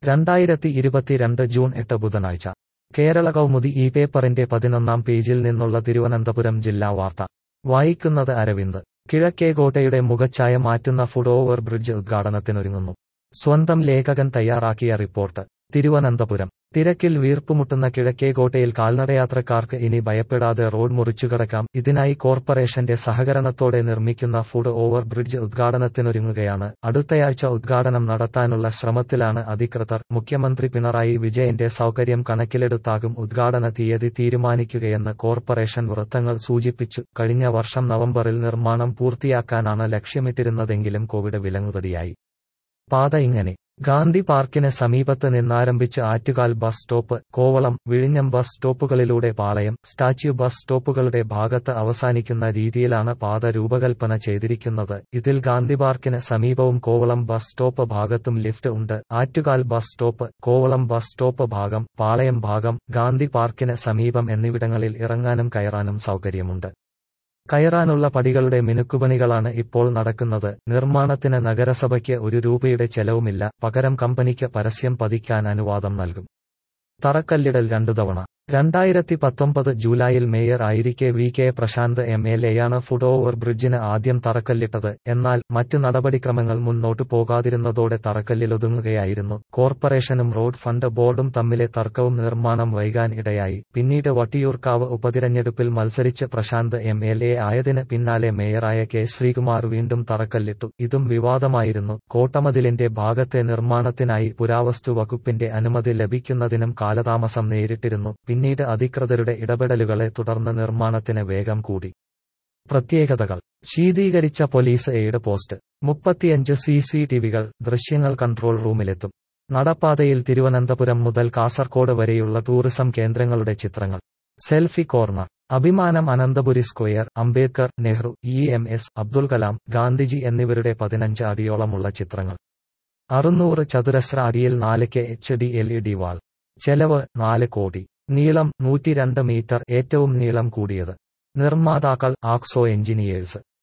രണ്ടായിരത്തി ഇരുപത്തിരണ്ട് ജൂൺ എട്ട് ബുധനാഴ്ച കേരള കൗമുദി ഈ പേപ്പറിന്റെ പതിനൊന്നാം പേജിൽ നിന്നുള്ള തിരുവനന്തപുരം ജില്ലാ വാർത്ത വായിക്കുന്നത് അരവിന്ദ് കിഴക്കേകോട്ടയുടെ മുഖച്ഛായ മാറ്റുന്ന ഫുട് ഓവർ ബ്രിഡ്ജ് ഉദ്ഘാടനത്തിനൊരുങ്ങുന്നു സ്വന്തം ലേഖകൻ തയ്യാറാക്കിയ റിപ്പോർട്ട് തിരുവനന്തപുരം തിരക്കിൽ വീർപ്പുമുട്ടുന്ന കിഴക്കേകോട്ടയിൽ കാൽനടയാത്രക്കാർക്ക് ഇനി ഭയപ്പെടാതെ റോഡ് മുറിച്ചുകടക്കാം ഇതിനായി കോർപ്പറേഷന്റെ സഹകരണത്തോടെ നിർമ്മിക്കുന്ന ഫുട് ഓവർ ബ്രിഡ്ജ് ഉദ്ഘാടനത്തിനൊരുങ്ങുകയാണ് അടുത്തയാഴ്ച ഉദ്ഘാടനം നടത്താനുള്ള ശ്രമത്തിലാണ് അധികൃതർ മുഖ്യമന്ത്രി പിണറായി വിജയന്റെ സൗകര്യം കണക്കിലെടുത്താകും ഉദ്ഘാടന തീയതി തീരുമാനിക്കുകയെന്ന് കോർപ്പറേഷൻ വൃത്തങ്ങൾ സൂചിപ്പിച്ചു കഴിഞ്ഞ വർഷം നവംബറിൽ നിർമ്മാണം പൂർത്തിയാക്കാനാണ് ലക്ഷ്യമിട്ടിരുന്നതെങ്കിലും കോവിഡ് വിലങ്ങുതടിയായി പാത ഇങ്ങനെ ഗാന്ധി പാർക്കിന് സമീപത്ത് നിന്നാരംഭിച്ച് ആറ്റുകാൽ ബസ് സ്റ്റോപ്പ് കോവളം വിഴിഞ്ഞം ബസ് സ്റ്റോപ്പുകളിലൂടെ പാളയം സ്റ്റാച്യു ബസ് സ്റ്റോപ്പുകളുടെ ഭാഗത്ത് അവസാനിക്കുന്ന രീതിയിലാണ് പാത രൂപകൽപ്പന ചെയ്തിരിക്കുന്നത് ഇതിൽ ഗാന്ധി പാർക്കിന് സമീപവും കോവളം ബസ് സ്റ്റോപ്പ് ഭാഗത്തും ലിഫ്റ്റ് ഉണ്ട് Attukal bus stop Kovalam bus stop ഭാഗം പാളയം ഭാഗം ഗാന്ധി പാർക്കിന് സമീപം എന്നിവിടങ്ങളിൽ ഇറങ്ങാനും കയറാനും സൗകര്യമുണ്ട് കയറാനുള്ള പടികളുടെ മിനുക്കുപണികളാണ് ഇപ്പോൾ നടക്കുന്നത് നിർമ്മാണത്തിന് നഗരസഭയ്ക്ക് ഒരു രൂപയുടെ ചെലവുമില്ല പകരം കമ്പനിക്ക് പരസ്യം പതിക്കാൻ അനുവാദം നൽകും തറക്കല്ലിടൽ രണ്ടു തവണ രണ്ടായിരത്തി പത്തൊമ്പത് ജൂലൈയിൽ മേയർ ആയിരിക്കെ V K Prashanth M L എയാണ് ഫുട് ഓവർ ബ്രിഡ്ജിന് ആദ്യം തറക്കല്ലിട്ടത് എന്നാൽ മറ്റ് നടപടിക്രമങ്ങൾ മുന്നോട്ടു പോകാതിരുന്നതോടെ തറക്കല്ലിലൊതുങ്ങുകയായിരുന്നു കോർപ്പറേഷനും റോഡ് ഫണ്ട് ബോർഡും തമ്മിലെ തർക്കവും നിർമ്മാണം വൈകാൻ ഇടയായി പിന്നീട് വട്ടിയൂർക്കാവ് ഉപതിരഞ്ഞെടുപ്പിൽ മത്സരിച്ച് പ്രശാന്ത് എം എൽ എ ആയതിന് പിന്നാലെ മേയറായ കെ ശ്രീകുമാർ വീണ്ടും തറക്കല്ലിട്ടു ഇതും വിവാദമായിരുന്നു കോട്ടമതിലിന്റെ ഭാഗത്തെ നിർമ്മാണത്തിനായി പുരാവസ്തു വകുപ്പിന്റെ അനുമതി ലഭിക്കുന്നതിനും കാലതാമസം നേരിട്ടിരുന്നു പിന്നീട് അധികൃതരുടെ ഇടപെടലുകളെ തുടർന്ന് നിർമ്മാണത്തിന് വേഗം കൂടി പ്രത്യേകതകൾ ശീതീകരിച്ച പോലീസ് എയ്ഡ് പോസ്റ്റ് മുപ്പത്തിയഞ്ച് സി സി ടിവികൾ ദൃശ്യങ്ങൾ കൺട്രോൾ റൂമിലെത്തും നടപ്പാതയിൽ തിരുവനന്തപുരം മുതൽ കാസർകോട് വരെയുള്ള ടൂറിസം കേന്ദ്രങ്ങളുടെ ചിത്രങ്ങൾ സെൽഫി കോർണർ അഭിമാനം Ananthapuri square Ambedkar Nehru E M S Abdul Kalam Gandhiji എന്നിവരുടെ പതിനഞ്ച് അടിയോളമുള്ള ചിത്രങ്ങൾ അറുന്നൂറ് ചതുരശ്ര അടിയിൽ നാല് K H D L E D wall ചെലവ് നാല് കോടി നീളം നൂറ്റിരണ്ട് മീറ്റർ ഏറ്റവും നീളം കൂടിയത് നിർമ്മാതാക്കൾ ആക്സോ എഞ്ചിനീയേഴ്സ്